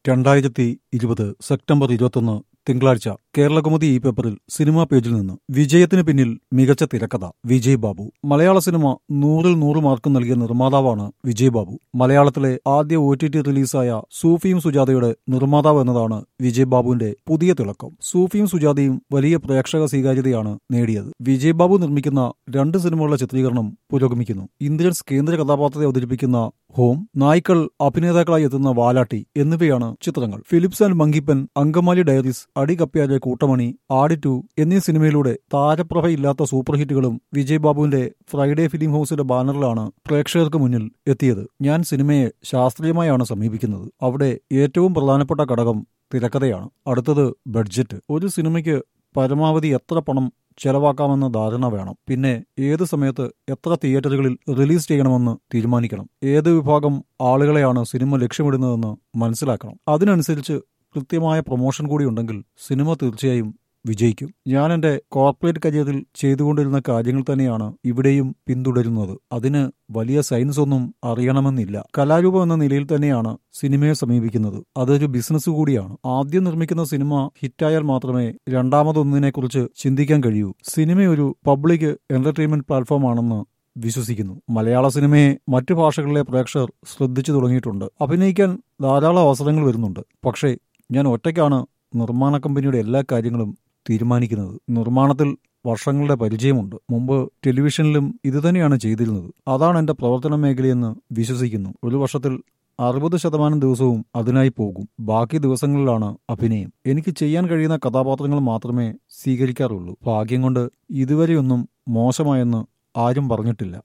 രണ്ടായിരത്തി ഇരുപത് സെപ്റ്റംബർ ഇരുപത്തൊന്ന് തിങ്കളാഴ്ച കേരളകൗമുദി ഈ പേപ്പറിൽ സിനിമാ പേജിൽ നിന്ന് വിജയത്തിന് പിന്നിൽ മികച്ച തിരക്കഥ വിജയ് ബാബു മലയാള സിനിമ നൂറിൽ നൂറ് മാർക്ക് നൽകിയ നിർമ്മാതാവാണ് വിജയ് ബാബു മലയാളത്തിലെ ആദ്യ ഒ ടി ടി റിലീസായ സൂഫിയും സുജാതയുടെ നിർമ്മാതാവ് എന്നതാണ് വിജയ് ബാബുവിന്റെ പുതിയ തിളക്കം സൂഫിയും സുജാതയും വലിയ പ്രേക്ഷക സ്വീകാര്യതയാണ് നേടിയത് വിജയ് ബാബു നിർമ്മിക്കുന്ന രണ്ട് സിനിമകളുടെ ചിത്രീകരണം പുരോഗമിക്കുന്നു ഇന്ദ്രൻസ് കേന്ദ്ര കഥാപാത്രത്തെ അവതരിപ്പിക്കുന്ന ഹോം നായ്ക്കൾ അഭിനേതാക്കളായി എത്തുന്ന വാലാട്ടി എന്നിവയാണ് ചിത്രങ്ങൾ Philips and Monkey Pen Angamaly Diaries Adi Kapyare Kootamani Aadu two എന്നീ സിനിമയിലൂടെ താരപ്രഭയില്ലാത്ത സൂപ്പർ ഹിറ്റുകളും വിജയ് ബാബുവിന്റെ ഫ്രൈഡേ ഫിലിം ഹൌസിന്റെ ബാനറിലാണ് പ്രേക്ഷകർക്ക് മുന്നിൽ എത്തിയത് ഞാൻ സിനിമയെ ശാസ്ത്രീയമായാണ് സമീപിക്കുന്നത് അവിടെ ഏറ്റവും പ്രധാനപ്പെട്ട ഘടകം തിരക്കഥയാണ് അടുത്തത് ബഡ്ജറ്റ് ഒരു സിനിമയ്ക്ക് പരമാവധി എത്ര പണം ചെലവാക്കാമെന്ന ധാരണ വേണം പിന്നെ ഏത് സമയത്ത് എത്ര തിയേറ്ററുകളിൽ റിലീസ് ചെയ്യണമെന്ന് തീരുമാനിക്കണം ഏത് വിഭാഗം ആളുകളെയാണ് സിനിമ ലക്ഷ്യമിടുന്നതെന്ന് മനസ്സിലാക്കണം അതിനനുസരിച്ച് കൃത്യമായ പ്രൊമോഷൻ കൂടി ഉണ്ടെങ്കിൽ സിനിമ തീർച്ചയായും വിജയിക്കും ഞാൻ എന്റെ കോർപ്പറേറ്റ് കരിയറിൽ ചെയ്തുകൊണ്ടിരുന്ന കാര്യങ്ങൾ തന്നെയാണ് ഇവിടെയും പിന്തുടരുന്നത് അതിന് വലിയ സയൻസ് ഒന്നും അറിയണമെന്നില്ല കലാരൂപം എന്ന നിലയിൽ തന്നെയാണ് സിനിമയെ സമീപിക്കുന്നത് അതൊരു ബിസിനസ് കൂടിയാണ് ആദ്യം നിർമ്മിക്കുന്ന സിനിമ ഹിറ്റായാൽ മാത്രമേ രണ്ടാമതൊന്നിനെക്കുറിച്ച് ചിന്തിക്കാൻ കഴിയൂ സിനിമ ഒരു പബ്ലിക് എന്റർടൈൻമെന്റ് പ്ലാറ്റ്ഫോം ആണെന്ന് വിശ്വസിക്കുന്നു മലയാള സിനിമയെ മറ്റു ഭാഷകളിലെ പ്രേക്ഷകർ ശ്രദ്ധിച്ചു തുടങ്ങിയിട്ടുണ്ട് അഭിനയിക്കാൻ ധാരാളം അവസരങ്ങൾ വരുന്നുണ്ട് പക്ഷേ ഞാൻ ഒറ്റയ്ക്കാണ് നിർമ്മാണ കമ്പനിയുടെ എല്ലാ കാര്യങ്ങളും തീരുമാനിക്കുന്നത് നിർമ്മാണത്തിൽ വർഷങ്ങളുടെ പരിചയമുണ്ട് മുമ്പ് ടെലിവിഷനിലും ഇതുതന്നെയാണ് ചെയ്തിരുന്നത് അതാണ് എന്റെ പ്രവർത്തന മേഖലയെന്ന് വിശ്വസിക്കുന്നു ഒരു വർഷത്തിൽ അറുപത് ശതമാനം ദിവസവും അതിനായി പോകും ബാക്കി ദിവസങ്ങളിലാണ് അഭിനയം എനിക്ക് ചെയ്യാൻ കഴിയുന്ന കഥാപാത്രങ്ങൾ മാത്രമേ സ്വീകരിക്കാറുള്ളൂ ഭാഗ്യം കൊണ്ട് ഇതുവരെയൊന്നും മോശമായെന്ന് ആരും പറഞ്ഞിട്ടില്ല